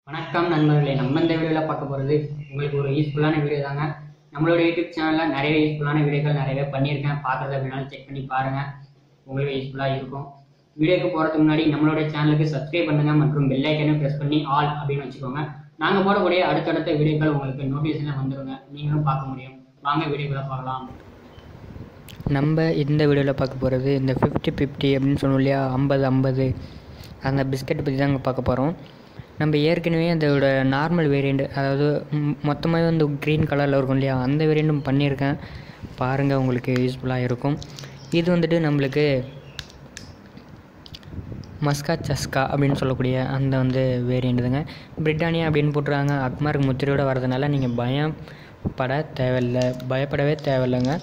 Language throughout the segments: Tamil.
வணக்கம் நண்பர்களே நம்ம இந்த வீடியோவில் பார்க்க போகிறது உங்களுக்கு ஒரு யூஸ்ஃபுல்லான வீடியோ தாங்க நம்மளோட யூடியூப் சேனலில் நிறைய யூஸ்ஃபுல்லான வீடியோக்கள் நிறையவே பண்ணியிருக்கேன் பார்க்குறது அப்படின்னாலும் செக் பண்ணி பாருங்கள் உங்களுக்கு யூஸ்ஃபுல்லாக இருக்கும் வீடியோக்கு போகிறதுக்கு முன்னாடி நம்மளோட சேனலுக்கு சப்ஸ்கிரைப் பண்ணுங்கள் மற்றும் பெல் ஐக்கனை ப்ரெஸ் பண்ணி ஆல் அப்படின்னு வச்சுக்கோங்க நாங்கள் போடக்கூடிய அடுத்தடுத்த வீடியோக்கள் உங்களுக்கு நோட்டிஃபிகேஷனில் வந்துருங்க நீங்களும் பார்க்க முடியும் வாங்க வீடியோக்களை பார்க்கலாம் நம்ம இந்த வீடியோவில் பார்க்க போகிறது இந்த ஃபிஃப்டி ஃபிஃப்டி அப்படின்னு சொன்னோம் இல்லையா ஐம்பது ஐம்பது அந்த பிஸ்கட் பற்றி தாங்க பார்க்க போகிறோம் நம்ம ஏற்கனவே அதோட நார்மல் வேரியண்ட் அதாவது மொத்தமாகவே வந்து க்ரீன் கலரில் இருக்கும் இல்லையா அந்த வேரியண்ட்டும் பண்ணியிருக்கேன் பாருங்கள் உங்களுக்கு யூஸ்ஃபுல்லாக இருக்கும் இது வந்துட்டு நம்மளுக்கு மஸ்கா சஸ்கா அப்படின்னு சொல்லக்கூடிய அந்த வந்து வேரியண்ட்டுதுங்க பிரிட்டானியா அப்படின்னு போட்டுருக்காங்க அக்மார்க் முத்திரையோட வரதுனால நீங்கள் பயப்பட தேவையில்லை பயப்படவே தேவையில்லைங்க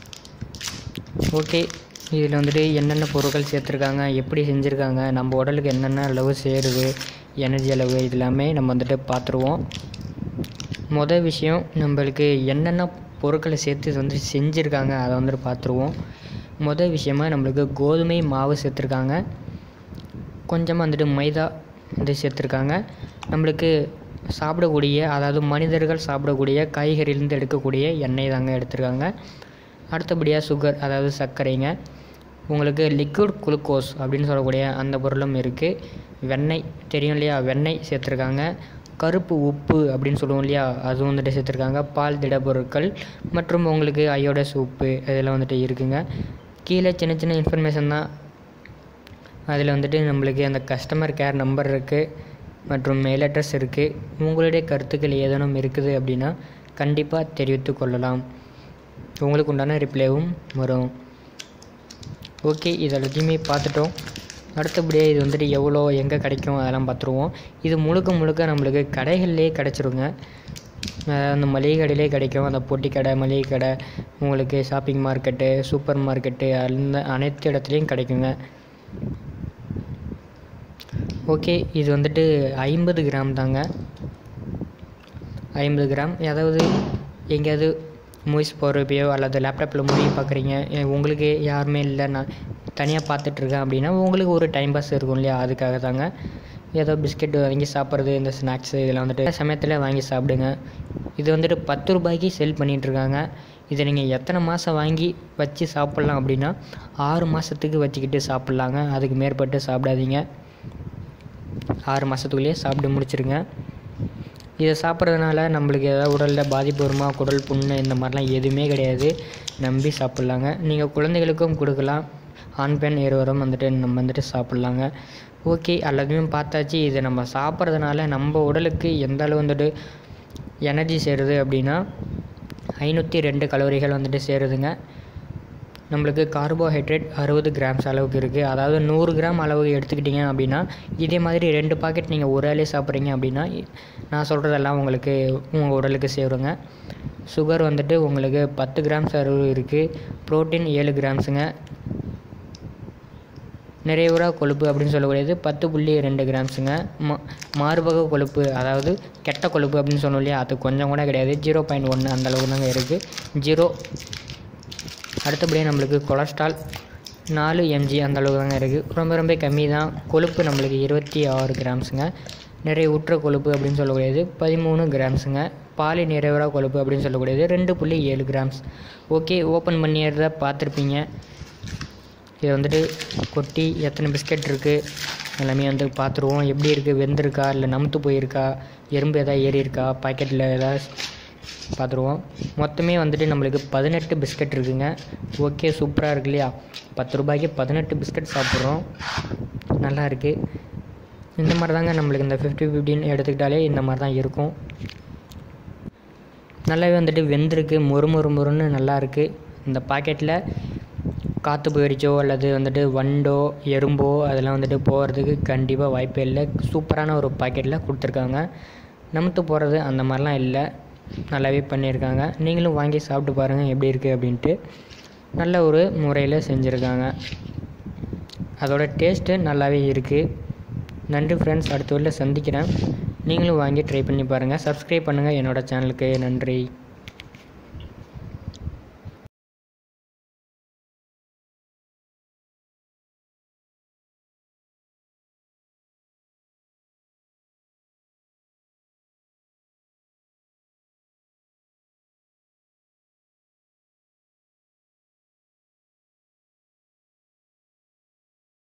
ஓகே இதில் வந்துட்டு என்னென்ன பொருட்கள் சேர்த்துருக்காங்க எப்படி செஞ்சுருக்காங்க நம்ம உடலுக்கு என்னென்ன அளவு சேருது எனர்ஜி அளவு இது எல்லாமே நம்ம வந்துட்டு பார்த்துருவோம் மொதல் விஷயம் நம்மளுக்கு என்னென்ன பொருட்களை சேர்த்து இது வந்து செஞ்சுருக்காங்க அதை வந்துட்டு பார்த்துருவோம் மொதல் விஷயமா நம்மளுக்கு கோதுமை மாவு சேர்த்துருக்காங்க கொஞ்சமாக வந்துட்டு மைதா வந்து சேர்த்துருக்காங்க நம்மளுக்கு சாப்பிடக்கூடிய அதாவது மனிதர்கள் சாப்பிடக்கூடிய காய்கறியிலேருந்து எடுக்கக்கூடிய எண்ணெய் தாங்க எடுத்திருக்காங்க அடுத்தபடியாக சுகர் அதாவது சர்க்கரைங்க உங்களுக்கு லிக்விட் குளுக்கோஸ் அப்படின்னு சொல்லக்கூடிய அந்த பொருளும் இருக்குது வெண்ணெய் தெரியும் இல்லையா வெண்ணெய் சேர்த்துருக்காங்க கருப்பு உப்பு அப்படின்னு சொல்லுவோம் இல்லையா அதுவும் வந்துட்டு சேர்த்துருக்காங்க பால் திட பொருட்கள் மற்றும் உங்களுக்கு அயோடஸ் உப்பு இதெல்லாம் வந்துட்டு இருக்குங்க கீழே சின்ன சின்ன இன்ஃபர்மேஷன் தான் அதில் வந்துட்டு நம்மளுக்கு அந்த கஸ்டமர் கேர் நம்பர் இருக்குது மற்றும் மெயில் அட்ரஸ் இருக்குது உங்களுடைய கருத்துக்கள் ஏதேனும் இருக்குது அப்படின்னா கண்டிப்பாக தெரிவித்து கொள்ளலாம் உங்களுக்கு உண்டான ரிப்ளைவும் வரும் ஓகே இது எல்லாத்தையுமே பார்த்துட்டோம் அடுத்தபடியாக இது வந்துட்டு எவ்வளோ எங்கே கிடைக்கும் அதெல்லாம் பார்த்துருவோம் இது முழுக்க முழுக்க நம்மளுக்கு கடைகள்லேயே கிடச்சிருங்க அந்த மளிகை கடையிலே கிடைக்கும் அந்த பொட்டி கடை மளிகை கடை உங்களுக்கு ஷாப்பிங் மார்க்கெட்டு சூப்பர் மார்க்கெட்டு அந்த அனைத்து இடத்துலையும் கிடைக்குங்க ஓகே இது வந்துட்டு ஐம்பது கிராம் தாங்க ஐம்பது கிராம் அதாவது எங்கேயாவது மூவிஸ் போகிறப்பையோ அல்லது லேப்டாப்பில் மூவி பார்க்குறீங்க உங்களுக்கு யாருமே இல்லை நான் தனியாக பார்த்துட்ருக்கேன் அப்படின்னா உங்களுக்கு ஒரு டைம் பாஸ் இருக்கும் இல்லையா அதுக்காக தாங்க ஏதோ பிஸ்கெட் வாங்கி சாப்பிட்றது இந்த ஸ்நாக்ஸு இதெல்லாம் வந்துட்டு சமயத்தில் வாங்கி சாப்பிடுங்க இது வந்துட்டு பத்து ரூபாய்க்கு செல் பண்ணிகிட்ருக்காங்க இதை நீங்கள் எத்தனை மாதம் வாங்கி வச்சு சாப்பிட்லாம் அப்படின்னா ஆறு மாதத்துக்கு வச்சுக்கிட்டு சாப்பிட்லாங்க அதுக்கு மேற்பட்டு சாப்பிடாதீங்க ஆறு மாதத்துக்குள்ளேயே சாப்பிட்டு முடிச்சிருங்க இதை சாப்பிட்றதுனால நம்மளுக்கு ஏதாவது உடலில் பாதிப்பு வருமா குடல் புண்ணு இந்த மாதிரிலாம் எதுவுமே கிடையாது நம்பி சாப்பிட்லாங்க நீங்கள் குழந்தைகளுக்கும் கொடுக்கலாம் ஆண் பெண் இருவரும் வந்துட்டு நம்ம வந்துட்டு சாப்பிட்லாங்க ஓகே எல்லாத்தையுமே பார்த்தாச்சு இதை நம்ம சாப்பிட்றதுனால நம்ம உடலுக்கு எந்த அளவு வந்துட்டு எனர்ஜி சேருது அப்படின்னா ஐநூற்றி ரெண்டு கலோரிகள் வந்துட்டு சேருதுங்க நம்மளுக்கு கார்போஹைட்ரேட் அறுபது கிராம்ஸ் அளவுக்கு இருக்குது அதாவது நூறு கிராம் அளவுக்கு எடுத்துக்கிட்டிங்க அப்படின்னா இதே மாதிரி ரெண்டு பாக்கெட் நீங்கள் ஒரு ஆளே சாப்பிட்றீங்க அப்படின்னா நான் சொல்கிறதெல்லாம் உங்களுக்கு உங்கள் உடலுக்கு சேருங்க சுகர் வந்துட்டு உங்களுக்கு பத்து கிராம்ஸ் அளவு இருக்குது ப்ரோட்டீன் ஏழு கிராம்ஸுங்க நிறைவுறா கொழுப்பு அப்படின்னு சொல்லக்கூடியது பத்து புள்ளி ரெண்டு கிராம்ஸுங்க மா மார்பக கொழுப்பு அதாவது கெட்ட கொழுப்பு அப்படின்னு சொன்னோம் இல்லையா அது கொஞ்சம் கூட கிடையாது ஜீரோ பாயிண்ட் ஒன்று அந்த அளவுக்கு தாங்க இருக்குது ஜீரோ அடுத்தபடியாக நம்மளுக்கு கொலஸ்ட்ரால் நாலு எம்ஜி அந்த அளவுக்கு தாங்க இருக்குது ரொம்ப ரொம்ப கம்மி தான் கொழுப்பு நம்மளுக்கு இருபத்தி ஆறு கிராம்ஸுங்க நிறைய உற்ற கொழுப்பு அப்படின்னு சொல்லக்கூடியது பதிமூணு கிராம்ஸுங்க பாலி நிறைவரா கொழுப்பு அப்படின்னு சொல்லக்கூடியது ரெண்டு புள்ளி ஏழு கிராம்ஸ் ஓகே ஓப்பன் பண்ணிடுறத பார்த்துருப்பீங்க இதை வந்துட்டு கொட்டி எத்தனை பிஸ்கட் இருக்குது எல்லாமே வந்து பார்த்துருவோம் எப்படி இருக்குது வெந்திருக்கா இல்லை நமுத்து போயிருக்கா எறும்பு எதாவது ஏறி இருக்கா பாக்கெட்டில் ஏதாவது பார்த்துருவோம் மொத்தமே வந்துட்டு நம்மளுக்கு பதினெட்டு பிஸ்கட் இருக்குங்க ஓகே சூப்பராக இருக்கு இல்லையா பத்து ரூபாய்க்கு பதினெட்டு பிஸ்கட் சாப்பிட்றோம் நல்லா இருக்குது இந்த மாதிரி தாங்க நம்மளுக்கு இந்த ஃபிஃப்டி ஃபிஃப்டின்னு எடுத்துக்கிட்டாலே இந்த மாதிரி தான் இருக்கும் நல்லாவே வந்துட்டு வெந்திருக்கு மொறு மொறு மொறுன்னு நல்லா இருக்குது இந்த பாக்கெட்டில் காற்று போயிடுச்சோ அல்லது வந்துட்டு வண்டோ எறும்போ அதெல்லாம் வந்துட்டு போகிறதுக்கு கண்டிப்பாக வாய்ப்பே இல்லை சூப்பரான ஒரு பாக்கெட்டில் கொடுத்துருக்காங்க நமுத்து போகிறது அந்த மாதிரிலாம் இல்லை நல்லாவே பண்ணியிருக்காங்க நீங்களும் வாங்கி சாப்பிட்டு பாருங்கள் எப்படி இருக்குது அப்படின்ட்டு நல்ல ஒரு முறையில் செஞ்சுருக்காங்க அதோட டேஸ்ட்டு நல்லாவே இருக்குது நன்றி ஃப்ரெண்ட்ஸ் அடுத்த ஊரில் சந்திக்கிறேன் நீங்களும் வாங்கி ட்ரை பண்ணி பாருங்கள் சப்ஸ்கிரைப் பண்ணுங்கள் என்னோடய சேனலுக்கு நன்றி